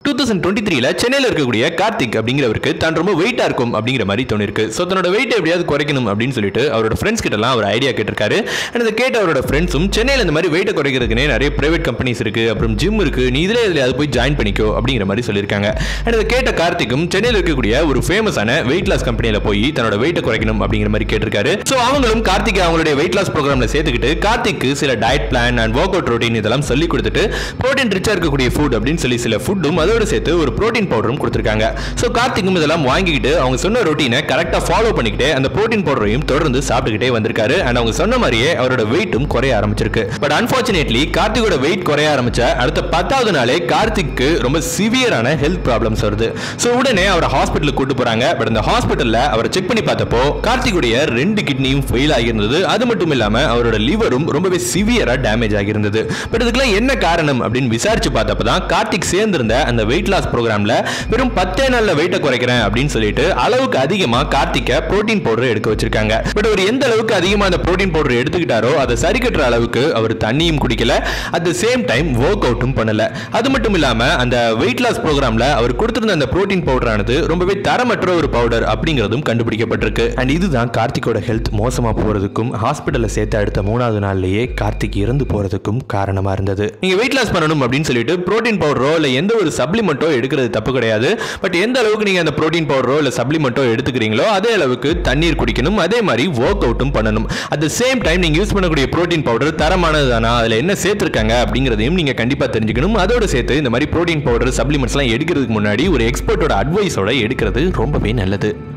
two thousand twenty த்ரீல சென்னையில் இருக்கக்கூடிய கார்த்திக் அப்படிங்கிறவருக்கு தான் ரொம்ப வெயிட்டா இருக்கும் அப்படிங்கிற மாதிரி தோணிருக்கு ஸோ தன்னோட வெயிட் எப்படியாவது குறைக்கணும் அப்படின்னு சொல்லிட்டு அவரோட ஃப்ரெண்ட்ஸ் கிட்டலாம் அவர் ஐடியா கேட்டிருக்காரு அண்ட் அதை கேட்ட அவரோட ஃப்ரெண்ட்ஸும் சென்னையில் இந்த மாதிரி வெயிட்டை குறைக்கிறதுக்குனே நிறைய பிரைவேட் கம்பெனிஸ் இருக்கு அப்புறம் ஜிம் இருக்கு நீ இதில் இதில் அது போய் ஜாயின் பண்ணிக்கோ அப்படிங்கிற மாதிரி சொல்லியிருக்காங்க அண்ட் அதை கேட்ட கார்த்திக்கும் சென்னையில் இருக்கக்கூடிய ஒரு ஃபேமஸான வெயிட் லாஸ் கம்பெனியில் போய் தன்னோட வெயிட்டை குறைக்கணும் அப்படிங்கிற மாதிரி கேட்டிருக்காரு ஸோ அவங்களும் கார்த்திக் அவங்களுடைய வெயிட் லாஸ் ப்ரோக்ராமில் சேர்த்துக்கிட்டு கார்த்திக்கு சில diet plan and work out routine இதெல்லாம் சொல்லி கொடுத்துட்டு ப்ரோட்டீன் ரிச்சா இருக்கக்கூடிய ஃபுட் அப்படின்னு சொல்லி சில ஃபுட்டும் அதோட சேர்த்து ஒரு ப்ரோட்டீன் பவுடரும் கொடுத்துருக்காங்க ஸோ கார்த்திக்கும் இதெல்லாம் வாங்கிக்கிட்டு அவங்க சொன்ன ரொட்டீனை கரெக்டாக ஃபாலோ பண்ணிக்கிட்டு அந்த ப்ரோட்டீன் பவுடரையும் தொடர்ந்து சாப்பிட்டுக்கிட்டே வந்திருக்காரு அண்ட் அவங்க சொன்ன மாதிரியே அவரோட வெயிட்டும் குறைய ஆரம்பிச்சிருக்கு பட் அன்பார்ச்சுனேட்லி கார்த்திகோட வெயிட் குறைய ஆரம்பிச்ச அடுத்த பத்தாவது நாளே கார்த்திக்கு ரொம்ப சிவியரான ஹெல்த் ப்ராப்ளம்ஸ் வருது ஸோ உடனே அவரை ஹாஸ்பிட்டலுக்கு கூட்டு போறாங்க பட் அந்த ஹாஸ்பிட்டல்ல அவரை செக் பண்ணி பார்த்தப்போ கார்த்திகுடைய ரெண்டு கிட்னியும் ஃபெயில் ஆகியிருந்தது அது மட்டும் இல்லாம அவரோட லிவரும் ரொம்பவே சிவியரா டேமேஜ் ஆகியிருந்தது பட் இதுக்கெல்லாம் என்ன காரணம் அப்படின்னு விசாரிச்சு பார்த்தப்ப தான் கார்த்திக் சேர்ந்திருந்த அந்த வெயிட் லாஸ் ப்ரோக்ராம்ல வெறும் பத்தே நாள்ல வெயிட்டை குறைக்கிறேன் அப்படின்னு சொல்லிட்டு அளவுக்கு அதிகமா கார்த்திக்க புரோட்டீன் பவுடர் எடுக்க வச்சிருக்காங்க பட் அவர் எந்த அளவுக்கு அதிகமா அந்த புரோட்டீன் பவுடர் எடுத்துக்கிட்டாரோ அதை சரி கட்டுற அளவுக்கு அவர் தண்ணியும் குடிக்கல அட் த சேம் டைம் ஒர்க் அவுட்டும் பண்ணல அது மட்டும் இல்லாம அந்த வெயிட் லாஸ் ப்ரோக்ராம்ல அவர் கொடுத்திருந்த அந்த புரோட்டீன் பவுடர் ஆனது ரொம்பவே தரமற்ற ஒரு பவுடர் அப்படிங்கிறதும் கண்டுபிடிக்கப்பட்டிருக்கு அண்ட் இதுதான் கார்த்திகோட ஹெல்த் மோசமா போறதுக்கும் ஹாஸ்பிட்டல்ல சேர்த்து அடுத்த மூணாவது நாள்லயே கார்த்திக் இறந்து போறதுக்கும் காரணமா இருந்தது நீங்க வெயிட் லாஸ் பண்ணணும் அப்படின்னு சொல்லிட்டு புரோட்டீன் பவுடரோ இல்ல எந்த ஒரு சப்ளிமெண்ட்டோ எடுக்கிறது தப்பு கிடையாது பட் எந்த அளவுக்கு நீங்க அந்த புரோட்டீன் பவுடரோ இல்ல சப்ளிமெண்ட்டோ எடுத்துக்கிறீங்களோ அதே அளவுக்கு தண்ணீர் குடிக்கணும் அதே மாதிரி ஒர்க் அவுட்டும் பண்ணணும் அட் த சேம் டைம் நீங்க யூஸ் பண்ணக்கூடிய புரோட்டீன் பவுடர் தரமானது தானா அதுல என்ன சேர்த்திருக்காங்க அப்படிங்கிறதையும் நீங்க கண்டிப்பா தெரிஞ்சுக்கணும் அதோட சேர்த்து இந்த மாதிரி புரோட்டீன் பவுடர் சப்ளிமெண்ட்ஸ்லாம் எடுக்கிறதுக்கு முன்னாடி ஒரு எக்ஸ்பர்ட்டோட அட்வைஸோட எடுக்கிறது ரொம்பவே நல்லது